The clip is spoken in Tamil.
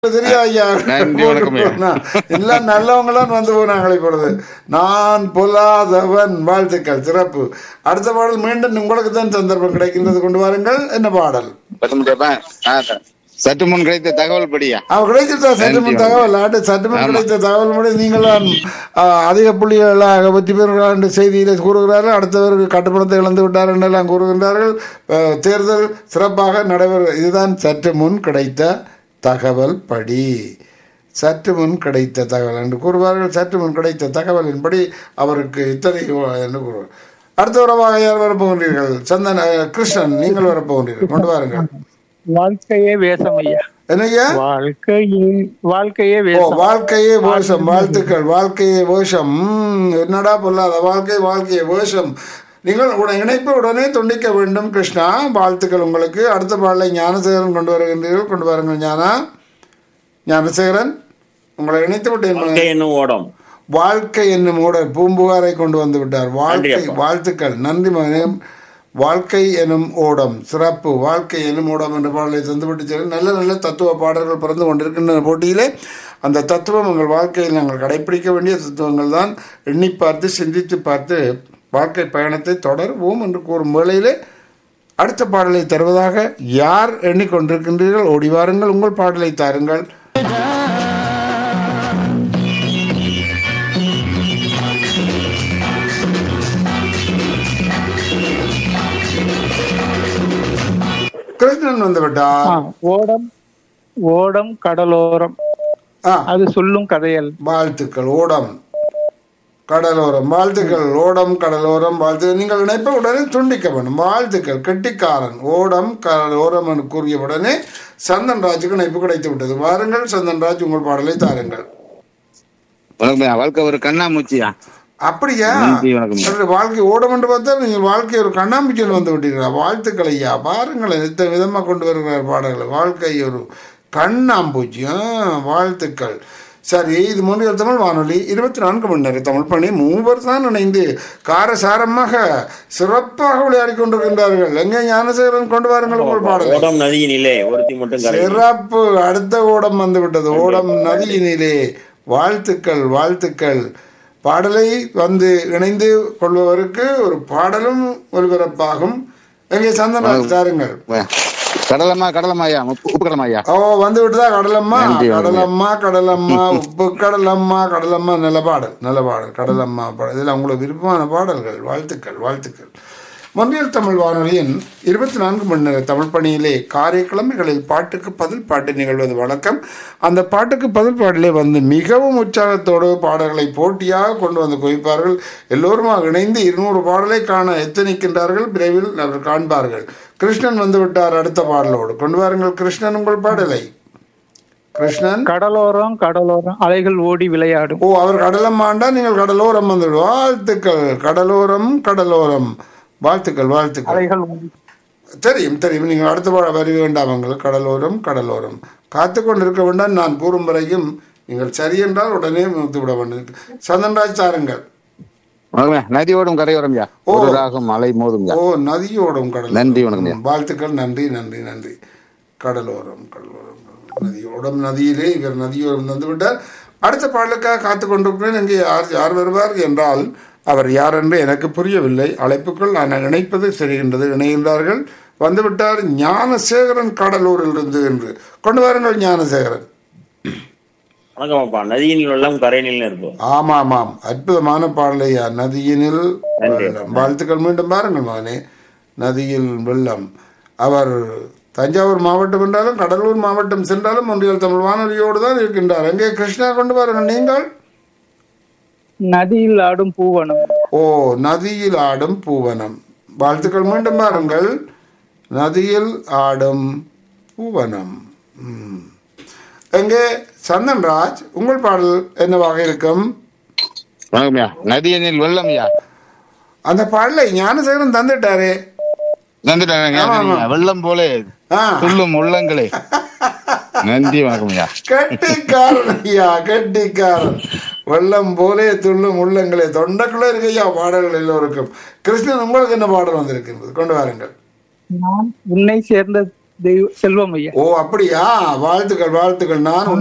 தெரியா ஐயா நன்றி, வணக்கம் ஐயா. எல்லாம் நல்லவங்களாம் வந்து போனாங்களே இப்பொழுது நான் பொல்லாதவன் வாழ்த்துக்கள் சிறப்பு அடுத்த பாடல் மீண்டும் உங்களுக்கு தான் சந்தர்ப்பம் கிடைக்கின்றது கொண்டு வாருங்கள் என்ன பாடல் பத்தொன்பது ஆ, சற்று முன் கிடைத்த தகவல் படியா அவ கிடைத்த சற்றுமுன் நன்றி, தகவல் ஆண்டு சற்றுமுன் ஆமா. கிடைத்த தகவல் படி நீங்களாம் ஆ, அதிக புள்ளிகளாக வெற்றி பெறுகிறார் என்று செய்தியிலே கூறுகிறார்கள் அடுத்தவர்கள் கட்டுப்பணத்தை இழந்து விட்டார் என்றெல்லாம் கூறுகின்றார்கள் ஆ, தேர்தல் சிறப்பாக நடைபெற இதுதான் சற்று முன் கிடைத்த தகவல் படி சற்று முன் கிடைத்த தகவல் என்று கூறுவார்கள் சற்று முன் கிடைத்த தகவலின்படி அவருக்கு இத்தனை என்று கூறுவார் அடுத்த உறவாக யார் வரப்போகின்றீர்கள் சந்தன் அ, கிருஷ்ணன் நீங்கள் வரப்போகின்றீர்கள் கொண்டு வாருங்கள் வாழ்க்கையே வேஷம் ஐயா என்னய்யா வாழ்க்கையே வாழ்க்கையே ஓ வேஷம் வாழ்க்கையே வேஷம் வாழ்த்துக்கள் வாழ்க்கையே வேஷம் ம், என்னடா பொல்லாத வாழ்க்கை வாழ்க்கையே வேஷம் நீங்கள் உட இணைப்பு உடனே துண்டிக்க வேண்டும் கிருஷ்ணா வாழ்த்துக்கள் உங்களுக்கு அடுத்த பாடலை ஞானசேகரன் கொண்டு வருகின்றீர்கள் கொண்டு வாருங்கள் ஞானா ஞானசேகரன் உங்களை இணைத்து விட்டேன் வாழ்க்கை என்னும் ஓடம் வாழ்க்கை என்னும் ஊடல் பூம்புகாரை கொண்டு வந்து விட்டார் வாழ்க்கை அப்பா. வாழ்த்துக்கள் நன்றி மகனே வாழ்க்கை எனும் ஓடம் சிறப்பு வாழ்க்கை எனும் ஓடம் என்ற பாடலை தந்துவிட்டு செல்லும் நல்ல நல்ல தத்துவ பாடல்கள் பிறந்து கொண்டிருக்கின்ற போட்டியிலே அந்த தத்துவம் உங்கள் வாழ்க்கையில் நாங்கள் கடைபிடிக்க வேண்டிய தத்துவங்கள் தான் எண்ணி பார்த்து சிந்தித்து பார்த்து வாழ்க்கை பயணத்தை தொடர்வோம் என்று கூறும் வேளையிலே அடுத்த பாடலை தருவதாக யார் எண்ணிக்கொண்டிருக்கின்றீர்கள் ஓடி வாருங்கள் உங்கள் பாடலை தாருங்கள் கிருஷ்ணன் வந்து விட்டார் ஆ, ஓடம் ஓடம் கடலோரம் ஆ அது சொல்லும் கதையல் வாழ்த்துக்கள் ஓடம் கடலோரம் வாழ்த்துக்கள் ஓடம் கடலோரம் வாழ்த்து நீங்கள் நினைப்ப உடனே துண்டிக்க வேண்டும் வாழ்த்துக்கள் கெட்டிக்காரன் ஓடம் கடலோரம் என்று கூறிய உடனே சந்தன் ராஜுக்கு இணைப்பு கிடைத்து விட்டது வாருங்கள் சந்தன் ராஜ் உங்கள் பாடலை தாருங்கள் வணக்கம் ஐயா. வாழ்க்கை ஒரு கண்ணாமூச்சியா அப்படியா நன்றி, வணக்கம். அவருடைய வாழ்க்கை ஓடம் என்று பார்த்தா நீங்கள் வாழ்க்கை ஒரு கண்ணாம்பிக்கையில் வந்து விட்டீர்களா வாழ்த்துக்கள் ஐயா பாருங்கள் எத்தனை விதமாக கொண்டு வருகிறார் பாடல்களை வாழ்க்கை ஒரு கண்ணாம்பூச்சி ஆ, வாழ்த்துக்கள் சரி இது மூன்று தமிழ் வானொலி இருபத்தி நான்கு மணி நேரம் தமிழ் பணி மூவர் தான் இணைந்து காரசாரமாக சிறப்பாக விளையாடி கொண்டிருக்கின்றார்கள் எங்கே ஞானசேகரன் கொண்டு வாருங்கள் உங்கள் பாடலை ஓடம் நதியினிலே ஒருத்தி மட்டும் கரை சிறப்பு அடுத்த ஓடம் வந்து விட்டது ஓடம் நதியினிலே வாழ்த்துக்கள் வாழ்த்துக்கள் பாடலை வந்து இணைந்து கொள்பவருக்கு ஒரு பாடலும் ஒருபிறப்பாகும் எங்கே சந்தனம் தாருங்கள் கடலம்மா கடலம்மா ஐயா உப்பு உப்பு கடலம்மா ஐயா ஓ வந்து விட்டுதா கடலம்மா நன்றி, வணக்கம். கடலம்மா கடலம்மா உப்பு கடலம்மா கடலம்மா நல்ல பாடல் நல்ல பாடல் கடலம்மா பாடல் இதெல்லாம் உங்களுக்கு விருப்பமான பாடல்கள் வாழ்த்துக்கள் வாழ்த்துக்கள் மொன்றியல் தமிழ் வானொலியின் இருபத்தி நான்கு மணி நேர தமிழ் பணியிலே காரைக்கிழமைகளில் பாட்டுக்கு பதில் பாட்டு நிகழ்வது வழக்கம் அந்த பாட்டுக்கு பதில் பாட்டிலே வந்து மிகவும் உற்சாகத்தோடு பாடல்களை போட்டியாக கொண்டு வந்து குவிப்பார்கள் எல்லோருமாக இணைந்து இருநூறு பாடலை காண எத்தனிக்கின்றார்கள் விரைவில் அவர் காண்பார்கள் கிருஷ்ணன் வந்து விட்டார் அடுத்த பாடலோடு கொண்டு வாருங்கள் கிருஷ்ணன் உங்கள் பாடலை கிருஷ்ணன் கடலோரம் கடலோரம் அலைகள் ஓடி விளையாடும் ஓ அவர் கடலம்மாண்டா நீங்கள் கடலோரம் வந்து வாழ்த்துக்கள் கடலோரம் கடலோரம் வாழ்த்துக்கள் வாழ்த்துக்கள் அலைகள் ஓடி தெரியும் தெரியும் நீங்கள் அடுத்த பாட வரி வேண்டாம் எங்களுக்கு கடலோரம் கடலோரம் காத்து கொண்டிருக்க வேண்டாம் நான் கூறும் வரைக்கும் நீங்கள் சரி என்றால் உடனே நிறுத்தி விட வேண்டும் சந்தன்ராஜ் சாருங்கள் வணக்கம் ஐயா. நதியோடும் கரையோரம் ஐயா ஓ. ஒரு ராகம் மலை மோதும் ஐயா ஓ நதியோடும் கடல் நன்றி, வணக்கம் ஐயா. வாழ்த்துக்கள் நன்றி நன்றி நன்றி கடலோரம் கடலோரம் கடலோரம். நதியோடும் நதியிலே இவர் நதியோரம் வந்து விட்டார் அடுத்த பாடலுக்காக காத்து கொண்டிருக்கிறேன் இங்கே யார் யார் வருவார் என்றால் அவர் யார் என்று எனக்கு புரியவில்லை அழைப்புக்குள் நான் இணைப்பது சரிகின்றது இணைகின்றார்கள் வந்துவிட்டார் ஞானசேகரன் கடலூரில் இருந்து என்று கொண்டு வாருங்கள் ஞானசேகரன் வணக்கம் அப்பா நதியினில் வெள்ளம் கரையினில் இருப்போம் ஆமாம் ஆமாம் அற்புதமான பாடலையா நதியினில் வெள்ளம் வாழ்த்துக்கள் மீண்டும் பாருங்கள் மகனே நதியில் வெள்ளம் அவர் தஞ்சாவூர் மாவட்டம் என்றாலும் கடலூர் மாவட்டம் சென்றாலும் ஒன்றியல் தமிழ் வானொலியோடு தான் இருக்கின்றார் எங்கே கிருஷ்ணா கொண்டு வாருங்கள் நீங்கள் நதியில் ஆடும் பூவனம் ஓ நதியில் ஆடும் பூவனம் வாழ்த்துக்கள் மீண்டும் பாருங்கள் நதியில் ஆடும் பூவனம் ம். எங்கே சந்தன்ராஜ் உங்கள் பாடல் என்னவாக இருக்கும் வணக்கம் ஐயா நதியனில் வெள்ளம் ஐயா அந்த பாடலை ஞானசேகரன் தந்துட்டாரே வந்துட்டாங்க ஆமா, ஆமா. வெள்ளம் போலே ஆ துள்ளும் உள்ளங்களே நன்றி வணக்கம் ஐயா கெட்டிக்காரன் ஐயா கெட்டிக்காரன் வெள்ளம் போலே துள்ளும் உள்ளங்களே தொண்டைக்குள்ள இருக்கு ஐயா பாடல்கள் எல்லோருக்கும் கிருஷ்ணன் உங்களுக்கு என்ன பாடல் வந்திருக்கின்றது கொண்டு வாருங்கள் நான் உன்னை சேர்ந்த தெய்வ செல்வம் ஐயா ஓ அப்படியா வாழ்த்துக்கள் வாழ்த்துக்கள் நான்